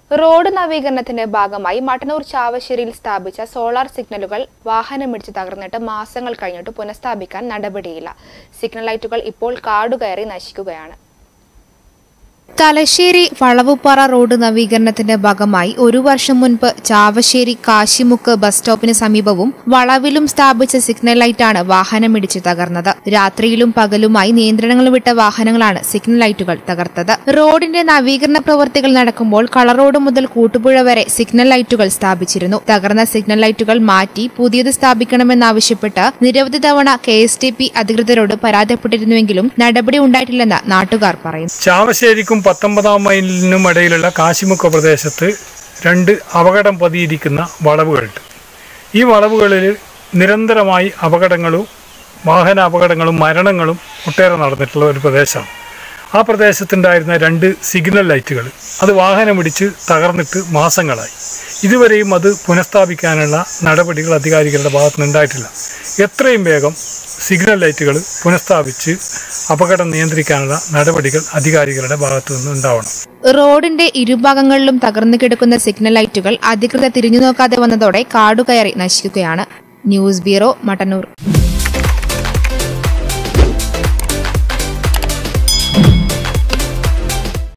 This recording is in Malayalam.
റോഡ് നവീകരണത്തിന്റെ ഭാഗമായി മട്ടന്നൂർ ചാവശ്ശേരിയിൽ സ്ഥാപിച്ച സോളാർ സിഗ്നലുകൾ വാഹനമിടിച്ച് തകർന്നിട്ട് മാസങ്ങൾ കഴിഞ്ഞിട്ട് പുനഃസ്ഥാപിക്കാൻ നടപടിയില്ല സിഗ്നൽ ലൈറ്റുകൾ ഇപ്പോൾ കാടുകയറി നശിക്കുകയാണ് തലശ്ശേരി വളവുപ്പാറ റോഡ് നവീകരണത്തിന്റെ ഭാഗമായി ഒരു വർഷം മുൻപ് ചാവശ്ശേരി കാശിമുക്ക് ബസ് സ്റ്റോപ്പിന് സമീപവും വളവിലും സ്ഥാപിച്ച സിഗ്നൽ ലൈറ്റാണ് വാഹനമിടിച്ച് തകർന്നത് രാത്രിയിലും പകലുമായി നിയന്ത്രണങ്ങൾ വിട്ട വാഹനങ്ങളാണ് സിഗ്നൽ ലൈറ്റുകൾ തകർത്തത് റോഡിന്റെ നവീകരണ പ്രവൃത്തികൾ നടക്കുമ്പോൾ കളർ റോഡ് മുതൽ കൂട്ടുപുഴ വരെ സിഗ്നൽ ലൈറ്റുകൾ സ്ഥാപിച്ചിരുന്നു തകർന്ന സിഗ്നൽ ലൈറ്റുകൾ മാറ്റി പുതിയത് സ്ഥാപിക്കണമെന്നാവശ്യപ്പെട്ട് നിരവധി തവണ കെ എസ് ടി പി അധികൃതരോട് പരാതിപ്പെട്ടിരുന്നുവെങ്കിലും നടപടി ഉണ്ടായിട്ടില്ലെന്ന് നാട്ടുകാർ പറയുന്നു ചാവശ്ശേരിക്കും പത്തൊമ്പതാം മൈലിനും ഇടയിലുള്ള കാശിമുക്ക പ്രദേശത്ത് രണ്ട് അപകടം പതിയിരിക്കുന്ന വളവുകളുണ്ട് ഈ വളവുകളിൽ നിരന്തരമായി അപകടങ്ങളും വാഹന അപകടങ്ങളും മരണങ്ങളും ഒട്ടേറെ നടന്നിട്ടുള്ള ഒരു പ്രദേശമാണ് ആ പ്രദേശത്തുണ്ടായിരുന്ന രണ്ട് സിഗ്നൽ ലൈറ്റുകൾ അത് വാഹനമിടിച്ച് തകർന്നിട്ട് മാസങ്ങളായി ഇതുവരെയും അത് പുനഃസ്ഥാപിക്കാനുള്ള നടപടികൾ അധികാരികളുടെ ഭാഗത്തുനിന്ന് ഉണ്ടായിട്ടില്ല എത്രയും വേഗം സിഗ്നൽ ലൈറ്റുകൾ പുനഃസ്ഥാപിച്ച് അപകടം നിയന്ത്രിക്കാനുള്ള നടപടികൾ അധികാരികളുടെ ഭാഗത്തു നിന്ന് ഉണ്ടാവണം റോഡിന്റെ ഇരുഭാഗങ്ങളിലും തകർന്നു കിടക്കുന്ന സിഗ്നൽ ലൈറ്റുകൾ അധികൃതർ തിരിഞ്ഞു നോക്കാതെ വന്നതോടെ കാടുകയറി നശിക്കുകയാണ് ന്യൂസ് ബ്യൂറോ മട്ടന്നൂർ